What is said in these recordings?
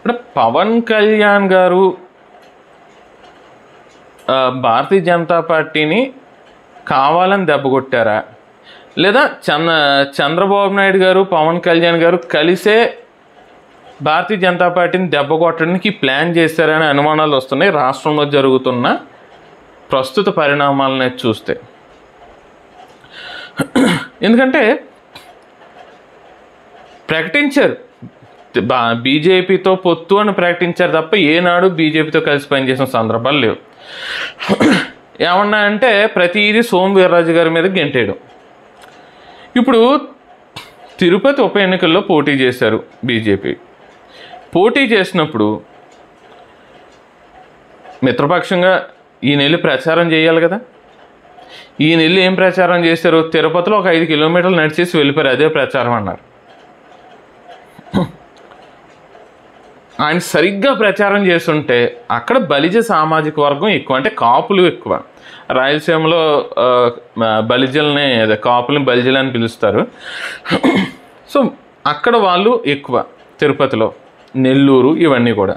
ఇప్పుడు పవన్ కళ్యాణ్ గారు ఆ, భారతీయ జనతా పార్టీని కావాలని దెబ్బ కొట్టారా లేదా చంద్ర చంద్రబాబు నాయుడు గారు పవన్ కళ్యాణ్ గారు కలిసే భారతీయ జనతా పార్టీని దెబ్బ కొట్టడానికి ప్లాన్ చేశారనే అనుమానాలు వస్తున్నాయి రాష్ట్రంలో జరుగుతున్న ప్రస్తుత పరిణామాలని చూస్తే ఎందుకంటే ప్రకటించారు బా బీజేపీతో పొత్తు అని ప్రకటించారు తప్ప ఏనాడు బీజేపీతో కలిసి పనిచేసిన సందర్భాలు లేవు ఏమన్నా అంటే ప్రతిదీ సోము వీర్రాజు గారి మీద గెంటేయడం ఇప్పుడు తిరుపతి ఉప ఎన్నికల్లో పోటీ చేశారు బీజేపీ పోటీ చేసినప్పుడు మిత్రపక్షంగా ఈ నెల ప్రచారం చేయాలి కదా ఈ నెల ఏం ప్రచారం చేశారు తిరుపతిలో ఒక ఐదు కిలోమీటర్లు నడిచేసి వెళ్ళిపోయారు అదే ప్రచారం అన్నారు ఆయన సరిగ్గా ప్రచారం చేస్తుంటే అక్కడ బలిజ సామాజిక వర్గం ఎక్కువ అంటే కాపులు ఎక్కువ రాయలసీమలో ఆ, బలిజల్ని అదే కాపులని బలిజలు అని పిలుస్తారు సో అక్కడ వాళ్ళు ఎక్కువ తిరుపతిలో నెల్లూరు ఇవన్నీ కూడా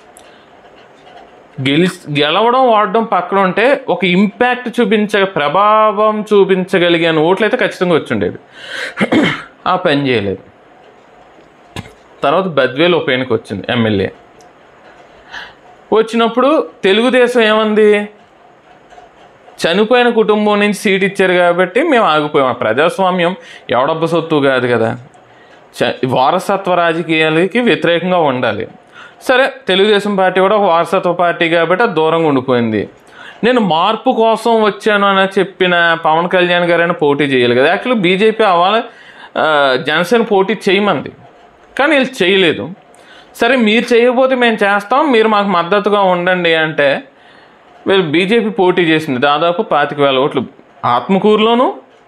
గెలి గెలవడం వాడడం పక్కన ఉంటే ఒక ఇంపాక్ట్ చూపించ ప్రభావం చూపించగలిగిన ఓట్లు అయితే ఖచ్చితంగా వచ్చిండేవి ఆ పని చేయలేదు తర్వాత బద్వేలు ఉప ఎన్నిక వచ్చింది ఎమ్మెల్యే వచ్చినప్పుడు తెలుగుదేశం ఏమంది చనిపోయిన కుటుంబం నుంచి సీట్ ఇచ్చారు కాబట్టి మేము ఆగిపోయాం ఆ ప్రజాస్వామ్యం ఎవడబ్బ సొత్తు కాదు కదా చ- వారసత్వ రాజకీయాలకి వ్యతిరేకంగా ఉండాలి సరే తెలుగుదేశం పార్టీ కూడా ఒక వారసత్వ పార్టీ కాబట్టి అది దూరంగా ఉండిపోయింది నేను మార్పు కోసం వచ్చాను అని చెప్పిన పవన్ కళ్యాణ్ గారైనా పోటీ చేయాలి కదా యాక్చువల్లీ బీజేపీ అవ్వాలి ఆ, జనసేన పోటీ చేయమంది కానీ వీళ్ళు చేయలేదు సరే మీరు చేయకపోతే మేము చేస్తాం మీరు మాకు మద్దతుగా ఉండండి అంటే వీళ్ళు బీజేపీ పోటీ చేసింది దాదాపు పాతిక వేల ఓట్లు ఆత్మకూరులోను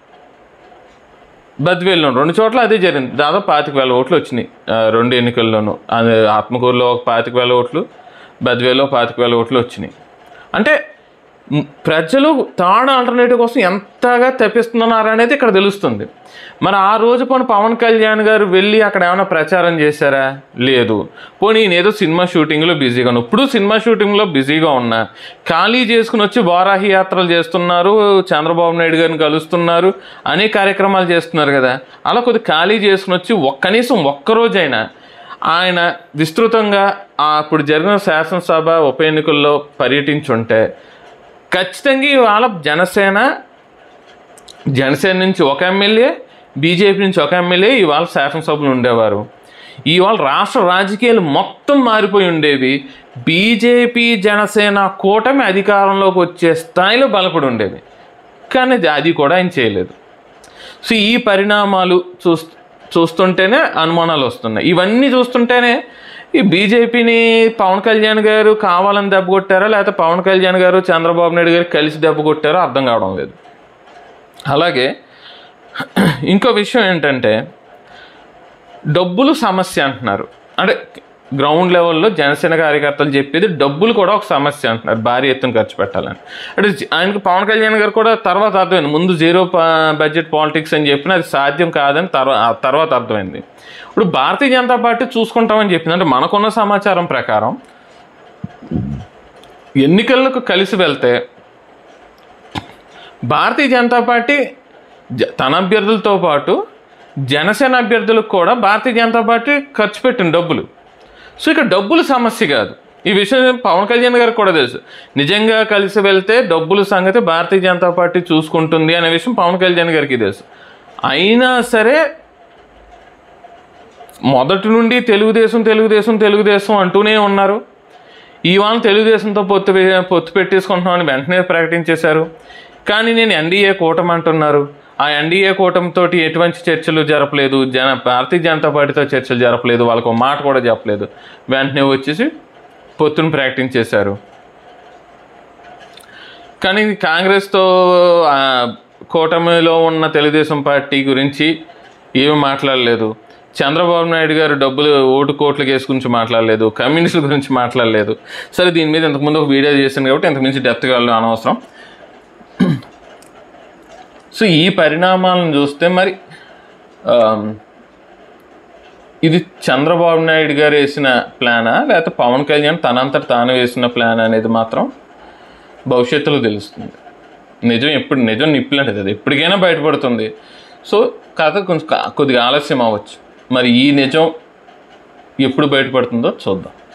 బద్వేల్లో రెండు చోట్ల అదే జరిగింది దాదాపు పాతిక వేల ఓట్లు వచ్చినాయి ఆ, రెండు ఎన్నికల్లోనూ అది ఆత్మకూరులో ఒక పాతిక వేల ఓట్లు బద్వేలో పాతిక వేల ఓట్లు వచ్చినాయి అంటే మ్, ప్రజలు థర్డ్ ఆల్టర్నేటివ్ కోసం ఎంతగా తప్పిస్తున్నారు అనేది ఇక్కడ తెలుస్తుంది మరి ఆ రోజు పోనీ పవన్ కళ్యాణ్ గారు వెళ్ళి అక్కడ ఏమైనా ప్రచారం చేశారా లేదు పోనీ ఈయన ఏదో సినిమా షూటింగ్లో బిజీగా ఉన్నా ఇప్పుడు సినిమా షూటింగ్లో బిజీగా ఉన్నా ఖాళీ చేసుకుని వచ్చి వారాహి యాత్రలు చేస్తున్నారు చంద్రబాబు నాయుడు గారిని కలుస్తున్నారు అనే కార్యక్రమాలు చేస్తున్నారు కదా అలా కొద్ది ఖాళీ చేసుకుని వచ్చి ఒక్క కనీసం ఒక్కరోజైనా ఆయన విస్తృతంగా ఆ అప్పుడు జరిగిన శాసనసభ ఉప ఎన్నికల్లో పర్యటించుంటే ఖచ్చితంగా ఇవాళ జనసేన జనసేన నుంచి ఒక ఎమ్మెల్యే బీజేపీ నుంచి ఒక ఎమ్మెల్యే ఇవాళ శాసనసభలు ఉండేవారు ఇవాళ రాష్ట్ర రాజకీయాలు మొత్తం మారిపోయి ఉండేవి బీజేపీ జనసేన కూటమి అధికారంలోకి వచ్చే స్థాయిలో బలపడి ఉండేది కానీ అది- అది కూడా ఆయన చేయలేదు సో ఈ పరిణామాలు చూస్ చూస్తుంటేనే అనుమానాలు వస్తున్నాయి ఇవన్నీ చూస్తుంటేనే ఈ బీజేపీని పవన్ కళ్యాణ్ గారు కావాలని దెబ్బ కొట్టారా లేకపోతే పవన్ కళ్యాణ్ గారు చంద్రబాబు నాయుడు గారు కలిసి దెబ్బ కొట్టారో అర్థం కావడం లేదు అలాగే ఇంకో విషయం ఏంటంటే డబ్బులు సమస్య అంటున్నారు అంటే గ్రౌండ్ లెవెల్లో జనసేన కార్యకర్తలు చెప్పేది డబ్బులు కూడా ఒక సమస్య అంటున్నారు భారీ ఎత్తున ఖర్చు పెట్టాలని అంటే జ- ఆయనకి పవన్ కళ్యాణ్ గారు కూడా తర్వాత అర్థమైంది ముందు జీరో బడ్జెట్ పాలిటిక్స్ అని చెప్పిన అది సాధ్యం కాదని తర్వా ఆ తర్వాత అర్థమైంది ఇప్పుడు భారతీయ జనతా పార్టీ చూసుకుంటామని చెప్పింది అంటే మనకున్న సమాచారం ప్రకారం ఎన్నికలకు కలిసి వెళ్తే భారతీయ జనతా పార్టీ జ- తన అభ్యర్థులతో పాటు జనసేన అభ్యర్థులకు కూడా భారతీయ జనతా పార్టీ ఖర్చు పెట్టిన డబ్బులు సో ఇక డబ్బులు సమస్య కాదు ఈ విషయం పవన్ కళ్యాణ్ గారికి కూడా తెలుసు నిజంగా కలిసి వెళ్తే డబ్బుల సంగతి భారతీయ జనతా పార్టీ చూసుకుంటుంది అనే విషయం పవన్ కళ్యాణ్ గారికి తెలుసు అయినా సరే మొదటి నుండి తెలుగుదేశం తెలుగుదేశం తెలుగుదేశం అంటూనే ఉన్నారు ఇవాళ తెలుగుదేశంతో పొత్తు వే- పొత్తు పెట్టేసుకుంటున్నామని వెంటనే ప్రకటించేశారు కానీ నేను ఎన్డీఏ కూటమి అంటున్నారు ఆ ఎన్డీఏ కూటమితో ఎటువంటి చర్చలు జరపలేదు జన భారతీయ జనతా పార్టీతో చర్చలు జరపలేదు వాళ్ళకు ఒక మాట కూడా చెప్పలేదు వెంటనే వచ్చేసి పొత్తును ప్రకటించేశారు కానీ కాంగ్రెస్తో ఆ, కూటమిలో ఉన్న తెలుగుదేశం పార్టీ గురించి ఏమీ మాట్లాడలేదు చంద్రబాబు నాయుడు గారు డబ్బులు ఓటు కోట్ల కేసు గురించి మాట్లాడలేదు కమ్యూనిస్టుల గురించి మాట్లాడలేదు సరే దీని మీద ఇంతకుముందు ఒక వీడియో చేశాను కాబట్టి ఇంతకు మించి డెప్త్గా వెళ్ళడం అనవసరం సో ఈ పరిణామాలను చూస్తే మరి ఆమ్, ఇది చంద్రబాబు నాయుడు గారు వేసిన ప్లానా లేకపోతే పవన్ కళ్యాణ్ తనంతట తాను వేసిన ప్లాన్ అనేది మాత్రం భవిష్యత్తులో తెలుస్తుంది నిజం ఎప్పుడు నిజం నిప్పులాంటిది అది ఎప్పటికైనా బయటపడుతుంది సో కథ కొంచెం కా- కొద్దిగా ఆలస్యం అవ్వచ్చు మరి ఈ నిజం ఎప్పుడు బయటపడుతుందో చూద్దాం